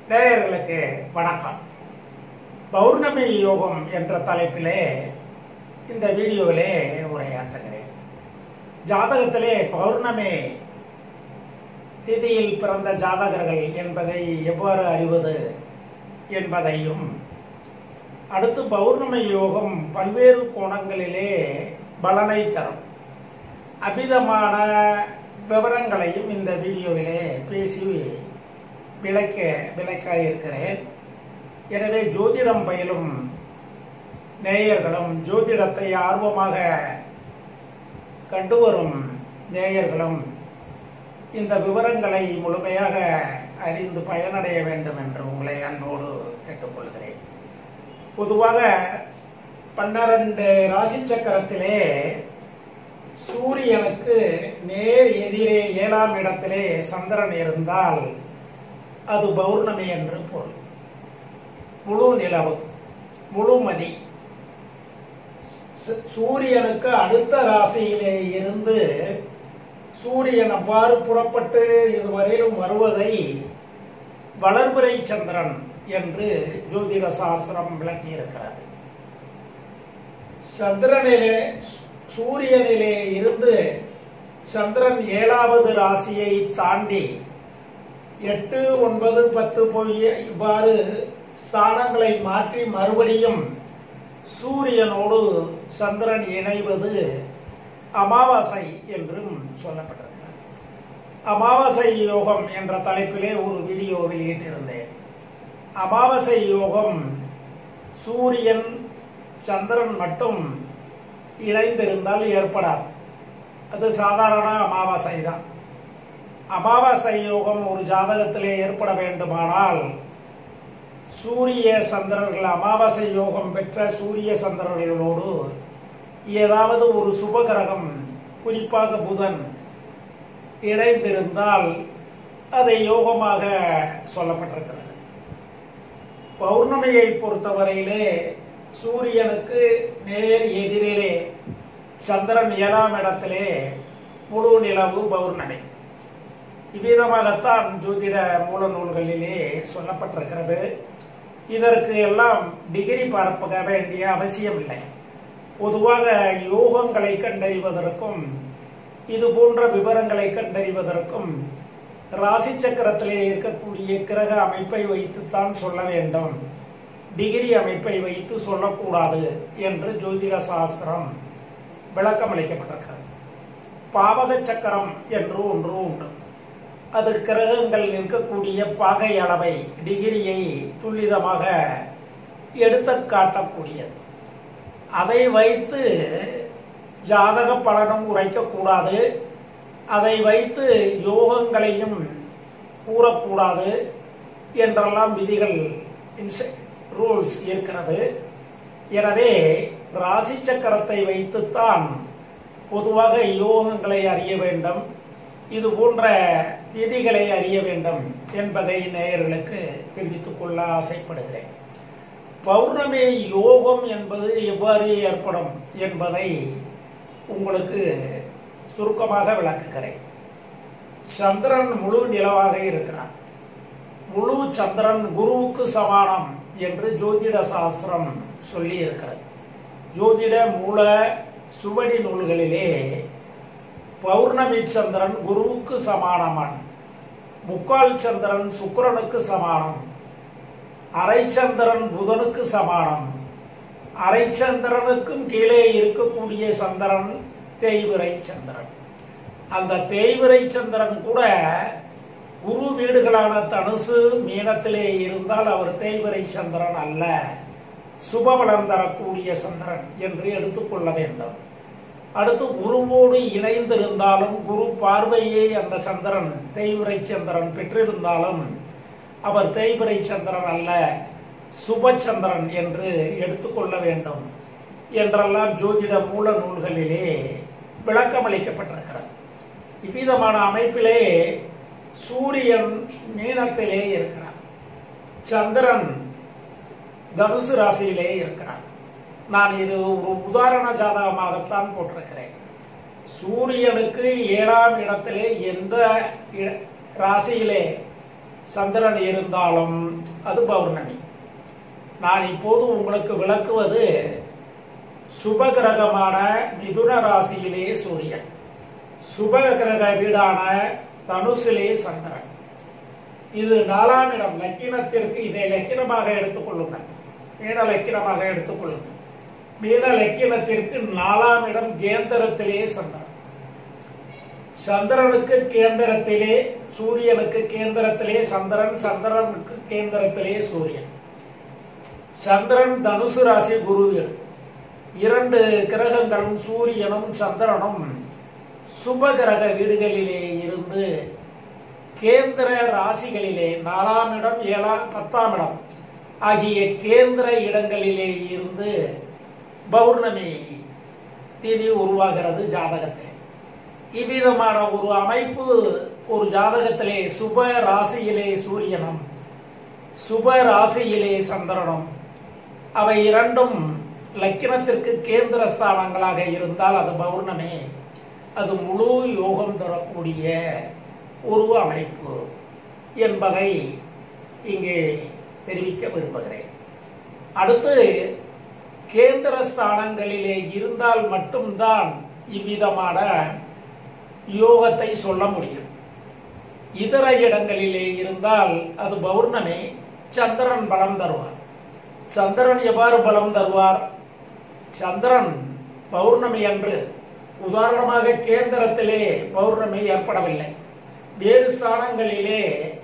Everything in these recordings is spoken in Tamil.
நேயர்களுக்கு வணக்கம் பௌர்ணமி யோகம் என்ற தலைப்பிலே இந்த வீடியோவிலே உரையாற்றுகிறேன் ஜாதகத்திலே பௌர்ணமி திதியில் பிறந்த ஜாதகர்கள் என்பதை எவ்வாறு அறிவது என்பதையும் அடுத்து பௌர்ணமி யோகம் பல்வேறு கோணங்களிலே பலனை தரும் அபிதமான விவரங்களையும் இந்த வீடியோவிலே பேசி விளக்க விளக்க இருக்கிறேன் எனவே ஜோதிடம் பயிலும் நேயர்களும் ஜோதிடத்தை ஆர்வமாக கண்டு வரும் நேயர்களும் இந்த விவரங்களை முழுமையாக அறிந்து பயனடைய வேண்டும் என்று உங்களை அன்போடு கேட்டுக்கொள்கிறேன் பொதுவாக பன்னிரண்டு ராசி சக்கரத்திலே சூரியனுக்கு நேர் எதிரே ஏழாம் இடத்திலே சந்திரன் இருந்தால் அது பௌர்ணமி என்று பொருள் முழு நிலவு முழுமதி சு- சூரியனுக்கு அடுத்த ராசியிலே இருந்து சூரியன் அவ்வாறு புறப்பட்டு இதுவரையிலும் வருவதை வளர்பிறை சந்திரன் என்று ஜோதிட சாஸ்திரம் விளக்கியிருக்கிறது சந்திரனிலே சூரியனிலே இருந்து சந்திரன் ஏழாவது ராசியை தாண்டி எட்டு ஒன்பது பத்து போய் இவ்வாறு ஸ்தானங்களை மாற்றி மறுபடியும் சூரியனோடு சந்திரன் இணைவது அமாவாசை என்றும் சொல்லப்பட்டிருக்கிறது அமாவாசை யோகம் என்ற தலைப்பிலே ஒரு வீடியோ வெளியிட்டிருந்தேன் அமாவாசை யோகம் சூரியன் சந்திரன் மட்டும் இணைந்திருந்தால் ஏற்படாது அது சாதாரண அமாவாசை தான் அமாவாசை யோகம் ஒரு ஜாதகத்திலே ஏற்பட வேண்டுமானால் சூரிய சந்திரர்கள் அமாவாசை யோகம் பெற்ற சூரிய சந்திரர்களோடு ஏதாவது ஒரு சுபகிரகம் குறிப்பாக புதன் இணைந்திருந்தால் அதை யோகமாக சொல்லப்பட்டிருக்கிறது பௌர்ணமியை பொறுத்தவரையிலே சூரியனுக்கு நேர் எதிரிலே சந்திரன் ஏழாம் இடத்திலே முழு நிலவு பௌர்ணமி இவ்விதமாகத்தான் ஜோதிட மூல நூல்களிலே சொல்லப்பட்டிருக்கிறது இதற்கு எல்லாம் டிகிரி பார்க்க வேண்டிய அவசியம் இல்லை பொதுவாக யோகங்களை கண்டறிவதற்கும் இது போன்ற விவரங்களை கண்டறிவதற்கும் ராசி சக்கரத்திலே இருக்கக்கூடிய கிரக அமைப்பை வைத்துத்தான் சொல்ல வேண்டும் டிகிரி அமைப்பை வைத்து சொல்லக்கூடாது என்று ஜோதிட சாஸ்திரம் விளக்கம் அளிக்கப்பட்டிருக்கிறது பாவக சக்கரம் என்று ஒன்று உண்டு அது கிரகங்கள் நிற்கக்கூடிய பாகை அளவை டிகிரியை துல்லிதமாக எடுத்து காட்டக்கூடியது அதை வைத்து ஜாதக பலனும் உரைக்கக்கூடாது அதை வைத்து யோகங்களையும் கூறக்கூடாது என்றெல்லாம் விதிகள் ரூல்ஸ் இருக்கிறது எனவே ராசி சக்கரத்தை வைத்துத்தான் பொதுவாக யோகங்களை அறிய வேண்டும் இது போன்ற விதிகளை அறிய வேண்டும் என்பதை நேயர்களுக்கு தெரிவித்துக் கொள்ள ஆசைப்படுகிறேன் பௌர்ணமி யோகம் என்பது எவ்வாறு ஏற்படும் என்பதை உங்களுக்கு சுருக்கமாக விளக்குகிறேன் சந்திரன் முழு நிலவாக இருக்கிறார் முழு சந்திரன் குருவுக்கு சமானம் என்று ஜோதிட சாஸ்திரம் சொல்லி இருக்கிறது ஜோதிட மூல சுவடி நூல்களிலே பௌர்ணமி சந்திரன் குருவுக்கு சமானமான் முக்கால் சந்திரன் சுக்கிரனுக்கு சமானம் அரைச்சந்திரன் புதனுக்கு சமானம் அரைச்சந்திரனுக்கும் கீழே இருக்கக்கூடிய சந்திரன் தேய்விரை சந்திரன் அந்த தேய்விரை சந்திரன் கூட குரு வீடுகளான தனுசு மீனத்திலே இருந்தால் அவர் தேய்விரை சந்திரன் அல்ல சுபபலம் தரக்கூடிய சந்திரன் என்று எடுத்துக்கொள்ள வேண்டும் அடுத்து குருவோடு இணைந்திருந்தாலும் குரு பார்வையை அந்த சந்திரன் தேய்விரை சந்திரன் பெற்றிருந்தாலும் அவர் தேய்பிரை சந்திரன் அல்ல சுபச்சந்திரன் என்று எடுத்துக்கொள்ள வேண்டும் என்றெல்லாம் ஜோதிட மூல நூல்களிலே விளக்கம் அளிக்கப்பட்டிருக்கிறது இவ்விதமான அமைப்பிலே சூரியன் மீனத்திலே இருக்கிறார் சந்திரன் தனுசு ராசியிலே இருக்கிறார் நான் இது ஒரு உதாரண ஜாதகமாகத்தான் போட்டிருக்கிறேன் சூரியனுக்கு ஏழாம் இடத்திலே எந்த இட- ராசியிலே சந்திரன் இருந்தாலும் அது பௌர்ணமி நான் இப்போது உங்களுக்கு விளக்குவது சுபகிரகமான மிதுன ராசியிலே சூரியன் சுபகிரக வீடான தனுசிலே சந்திரன் இது நாலாம் இடம் லக்கினத்திற்கு இதை லக்கினமாக எடுத்துக்கொள்ளுங்கள் மீன லக்கினமாக எடுத்துக்கொள்ளுங்கள் மீன லக்கினத்திற்கு நாலாம் இடம் கேந்திரத்திலே சந்திரன் சந்திரனுக்கு கேந்திரத்திலே சூரியனுக்கு கேந்திரத்திலே சந்திரன் சந்திரனுக்கு கேந்திரத்திலே சூரியன் சந்திரன் தனுசு ராசி குரு வீடு இரண்டு கிரகங்களும் சூரியனும் சந்திரனும் சுப கிரக வீடுகளிலே இருந்து கேந்திர ராசிகளிலே நாலாம் இடம் ஏழாம் பத்தாம் இடம் ஆகிய கேந்திர இடங்களிலே இருந்து பௌர்ணமி திதி உருவாகிறது ஜாதகத்திலே இவ்விதமான ஒரு அமைப்பு ஒரு ஜாதகத்திலே சுப ராசியிலே சூரியனும் சுப ராசியிலே சந்திரனும் அவை இரண்டும் லக்கினத்திற்கு கேந்திர ஸ்தானங்களாக இருந்தால் அது பௌர்ணமி அது முழு யோகம் தரக்கூடிய ஒரு அமைப்பு என்பதை இங்கே தெரிவிக்க விரும்புகிறேன் அடுத்து கேந்திர ஸ்தானங்களிலே இருந்தால் மட்டும்தான் இவ்விதமான யோகத்தை சொல்ல முடியும் இதர இடங்களிலே இருந்தால் அது பௌர்ணமி சந்திரன் பலம் தருவார் சந்திரன் எவ்வாறு பலம் தருவார் சந்திரன் பௌர்ணமி அன்று உதாரணமாக கேந்திரத்திலே பௌர்ணமி ஏற்படவில்லை வேறு ஸ்தானங்களிலே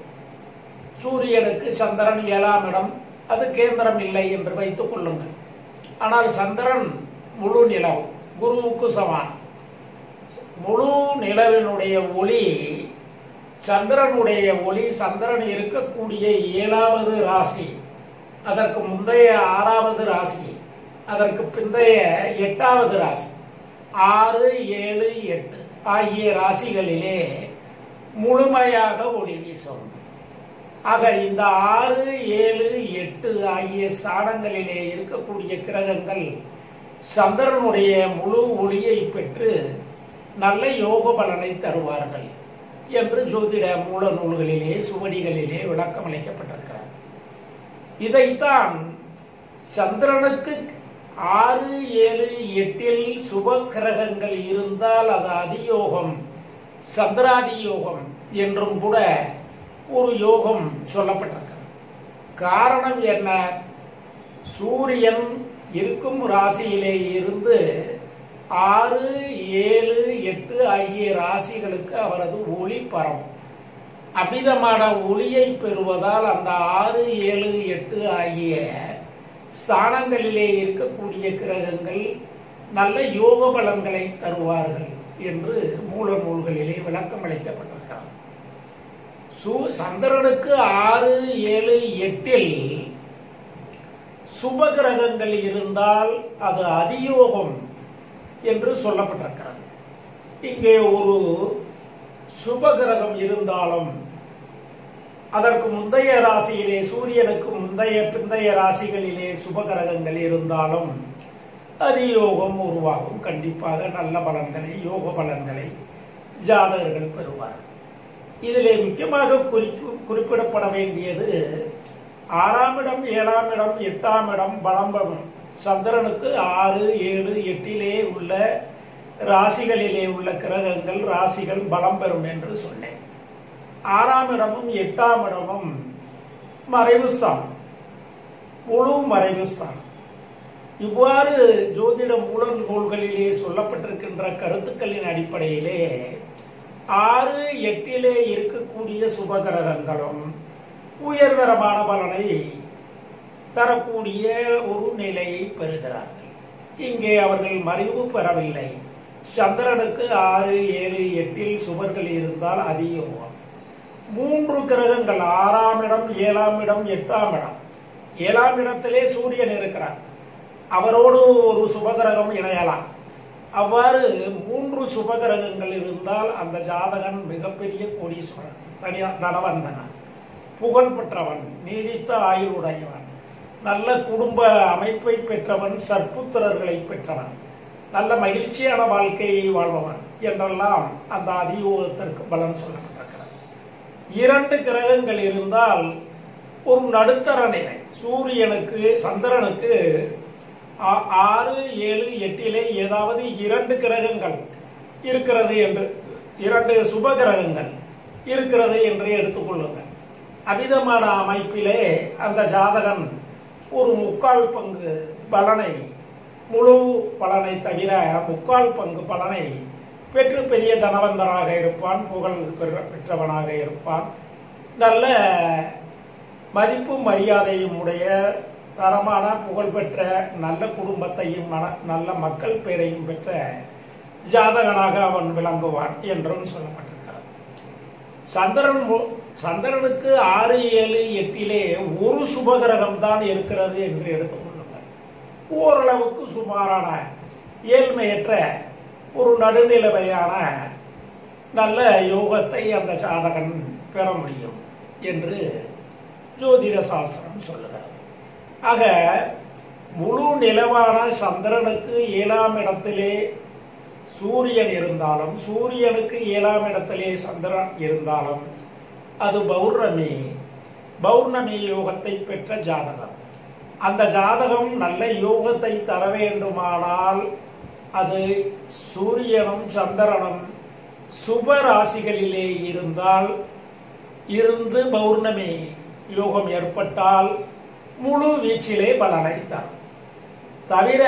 சூரியனுக்கு சந்திரன் ஏழாம் இடம் அது கேந்திரம் இல்லை என்று வைத்துக் கொள்ளுங்கள் ஆனால் சந்திரன் முழு நிலவு குருவுக்கு சமானம் முழு நிலவினுடைய ஒளி சந்திரனுடைய ஒளி சந்திரன் இருக்கக்கூடிய ஏழாவது ராசி அதற்கு முந்தைய ஆறாவது ராசி அதற்கு பிந்தைய எட்டாவது ராசி ஆறு ஏழு எட்டு ஆகிய ராசிகளிலே முழுமையாக ஒளி வீசும் ஆக இந்த ஆறு ஏழு எட்டு ஆகிய ஸ்தானங்களிலே இருக்கக்கூடிய கிரகங்கள் சந்திரனுடைய முழு ஒளியை பெற்று நல்ல யோக பலனை தருவார்கள் என்று ஜோதிட மூல நூல்களிலே சுவடிகளிலே விளக்கம் அளிக்கப்பட்டிருக்கிறார் இதைத்தான் சந்திரனுக்கு ஆறு ஏழு எட்டில் சுப கிரகங்கள் இருந்தால் அது அதியோகம் சந்திராதி யோகம் என்றும் கூட ஒரு யோகம் சொல்லப்பட்டிருக்கிறது காரணம் என்ன சூரியன் இருக்கும் ராசியிலே இருந்து ஆறு ஏழு எட்டு ஆகிய ராசிகளுக்கு அவரது ஒளி பரவும் அமிதமான ஒளியை பெறுவதால் அந்த ஆறு ஏழு எட்டு ஆகிய ஸ்தானங்களிலே இருக்கக்கூடிய கிரகங்கள் நல்ல யோக பலன்களை தருவார்கள் என்று மூல நூல்களிலே விளக்கம் அளிக்கப்பட்டிருக்கிறது சூ சந்திரனுக்கு ஆறு ஏழு எட்டில் சுப கிரகங்கள் இருந்தால் அது அதியோகம் என்று சொல்லப்பட்டிருக்கிறது இங்கே ஒரு சுப கிரகம் இருந்தாலும் அதற்கு முந்தைய ராசியிலே சூரியனுக்கு முந்தைய பிந்தைய ராசிகளிலே சுப கிரகங்கள் இருந்தாலும் அதியோகம் உருவாகும் கண்டிப்பாக நல்ல பலன்களை யோக பலன்களை ஜாதகர்கள் பெறுவார்கள் இதிலே முக்கியமாக குறிப்பு குறிப்பிடப்பட வேண்டியது ஆறாம் இடம் ஏழாம் இடம் எட்டாம் இடம் பலம் பெறும் சந்திரனுக்கு ஆறு ஏழு எட்டிலே உள்ள ராசிகளிலே உள்ள கிரகங்கள் ராசிகள் பலம் பெறும் என்று சொன்னேன் ஆறாம் இடமும் எட்டாம் இடமும் மறைவு ஸ்தானம் முழு மறைவு ஸ்தானம் இவ்வாறு ஜோதிட மூல நூல்களிலே சொல்லப்பட்டிருக்கின்ற கருத்துக்களின் அடிப்படையிலே ஆறு எட்டிலே இருக்கக்கூடிய சுபகிரகங்களும் உயர்தரமான பலனை தரக்கூடிய ஒரு நிலையை பெறுகிறார்கள் இங்கே அவர்கள் மறைவு பெறவில்லை சந்திரனுக்கு ஆறு ஏழு எட்டில் சுவர்கள் இருந்தால் அதிகம் மூன்று கிரகங்கள் ஆறாம் இடம் ஏழாம் இடம் எட்டாம் இடம் ஏழாம் இடத்திலே சூரியன் இருக்கிறார் அவரோடு ஒரு சுபகிரகம் இணையலாம் அவ்வாறு மூன்று சுபகிரகங்கள் இருந்தால் அந்த ஜாதகன் மிகப்பெரிய கோடீஸ்வரன் தனியா தனவந்தனன் புகழ் பெற்றவன் நீடித்த ஆயுளுடையவன் நல்ல குடும்ப அமைப்பை பெற்றவன் சற்புத்திரர்களை பெற்றவன் நல்ல மகிழ்ச்சியான வாழ்க்கையை வாழ்பவன் என்றெல்லாம் அந்த அதியோகத்திற்கு பலன் சொல்லப்பட்டிருக்கிறது இரண்டு கிரகங்கள் இருந்தால் ஒரு நடுத்தர நிலை சூரியனுக்கு சந்திரனுக்கு ஆ- ஆறு ஏழு எட்டிலே ஏதாவது இரண்டு கிரகங்கள் இருக்கிறது என்று இரண்டு சுப கிரகங்கள் இருக்கிறது என்று எடுத்துக்கொள்ளுங்கள் அமிதமான அமைப்பிலே அந்த ஜாதகன் ஒரு முக்கால் பங்கு பலனை முழு பலனை தவிர முக்கால் பங்கு பலனை பெற்று பெரிய தனவந்தராக இருப்பான் புகழ் பெற- பெற்றவனாக இருப்பான் நல்ல மதிப்பும் மரியாதையும் உடைய தரமான புகழ்பெற்ற நல்ல குடும்பத்தையும் மன- நல்ல மக்கள் பேரையும் பெற்ற ஜாதகனாக அவன் விளங்குவான் என்றும் சொல்லப்பட்டிருக்கிறது சந்திரன் மு- சந்திரனுக்கு ஆறு ஏழு எட்டிலே ஒரு சுபகிரகம் தான் இருக்கிறது என்று எடுத்துக்கொள்ளுங்கள் ஓரளவுக்கு சுமாரான ஏழ்மையற்ற ஒரு நடுநிலைமையான நல்ல யோகத்தை அந்த ஜாதகன் பெற முடியும் என்று ஜோதிட சாஸ்திரம் சொல்லுகிறது ஆக முழு நிலவான சந்திரனுக்கு ஏழாம் இடத்திலே சூரியன் இருந்தாலும் சூரியனுக்கு ஏழாம் இடத்திலே சந்திரன் இருந்தாலும் அது பௌர்ணமி பௌர்ணமி யோகத்தை பெற்ற ஜாதகம் அந்த ஜாதகம் நல்ல யோகத்தை தர வேண்டுமானால் அது சூரியனும் சந்திரனும் சுப ராசிகளிலே இருந்தால் இருந்து பௌர்ணமி யோகம் ஏற்பட்டால் முழு வீச்சிலே பலனை தரும் தவிர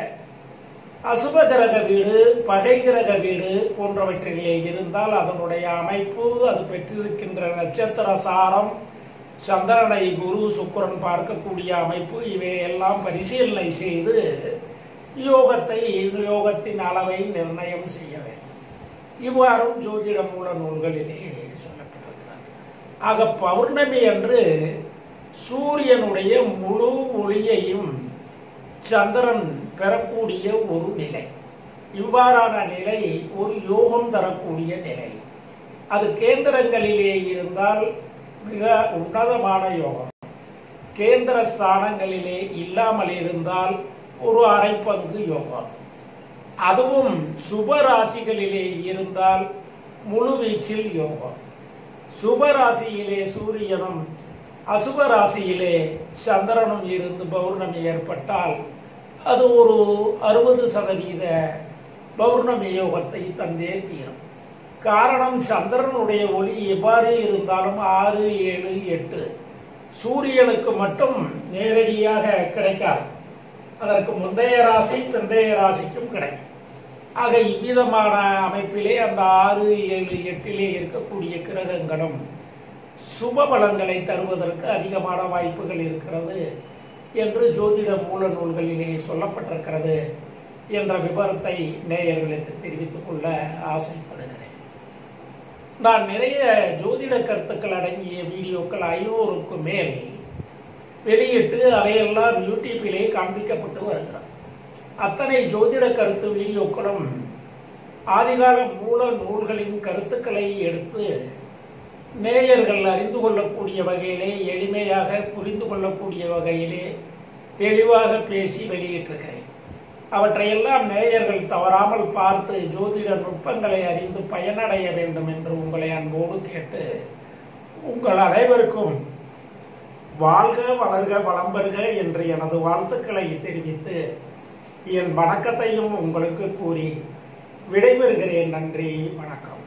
அசுப கிரக வீடு பகை கிரக வீடு போன்றவற்றிலே இருந்தால் அதனுடைய அமைப்பு அது பெற்றிருக்கின்ற நட்சத்திர சாரம் சந்திரனை குரு சுக்கிரன் பார்க்கக்கூடிய அமைப்பு இவையெல்லாம் பரிசீலனை செய்து யோகத்தை யோகத்தின் அளவை நிர்ணயம் செய்ய வேண்டும் இவ்வாறும் ஜோதிட மூல நூல்களிலே சொல்லப்பட்டிருக்கிறது ஆக பௌர்ணமி அன்று சூரியனுடைய முழு ஒளியையும் சந்திரன் பெறக்கூடிய ஒரு நிலை இவ்வாறான நிலை ஒரு யோகம் தரக்கூடிய நிலை அது கேந்திரங்களிலே இருந்தால் மிக உன்னதமான யோகம் கேந்திர ஸ்தானங்களிலே இல்லாமல் இருந்தால் ஒரு அரை பங்கு யோகம் அதுவும் சுப ராசிகளிலே இருந்தால் முழு வீச்சில் யோகம் சுப ராசியிலே சூரியனும் அசுப ராசியிலே சந்திரனும் இருந்து பௌர்ணமி ஏற்பட்டால் அது ஒரு அறுபது சதவீத பௌர்ணமி யோகத்தை தந்தே தீரும் காரணம் சந்திரனுடைய ஒளி எவ்வாறு இருந்தாலும் ஆறு ஏழு எட்டு சூரியனுக்கு மட்டும் நேரடியாக கிடைக்காது அதற்கு முந்தைய ராசி பிந்தைய ராசிக்கும் கிடைக்கும் ஆக இவ்விதமான அமைப்பிலே அந்த ஆறு ஏழு எட்டிலே இருக்கக்கூடிய கிரகங்களும் சுப பலன்களை தருவதற்கு அதிகமான வாய்ப்புகள் இருக்கிறது என்று ஜோதிட மூல நூல்களிலே சொல்லப்பட்டிருக்கிறது என்ற விவரத்தை நேயர்களுக்கு தெரிவித்துக் கொள்ள ஆசைப்படுகிறேன் நான் நிறைய ஜோதிட கருத்துக்கள் அடங்கிய வீடியோக்கள் ஐநூறுக்கு மேல் வெளியிட்டு அவையெல்லாம் யூடியூப்பிலே காண்பிக்கப்பட்டு வருகிறது அத்தனை ஜோதிட கருத்து வீடியோக்களும் ஆதிகால மூல நூல்களின் கருத்துக்களை எடுத்து நேயர்கள் அறிந்து கொள்ளக்கூடிய வகையிலே எளிமையாக புரிந்து கொள்ளக்கூடிய வகையிலே தெளிவாக பேசி வெளியிட்டிருக்கிறேன் அவற்றையெல்லாம் நேயர்கள் தவறாமல் பார்த்து ஜோதிட நுட்பங்களை அறிந்து பயனடைய வேண்டும் என்று உங்களை அன்போடு கேட்டு உங்கள் அனைவருக்கும் வாழ்க வளர்க வளம் பெறுக என்று எனது வாழ்த்துக்களை தெரிவித்து என் வணக்கத்தையும் உங்களுக்கு கூறி விடைபெறுகிறேன் நன்றி வணக்கம்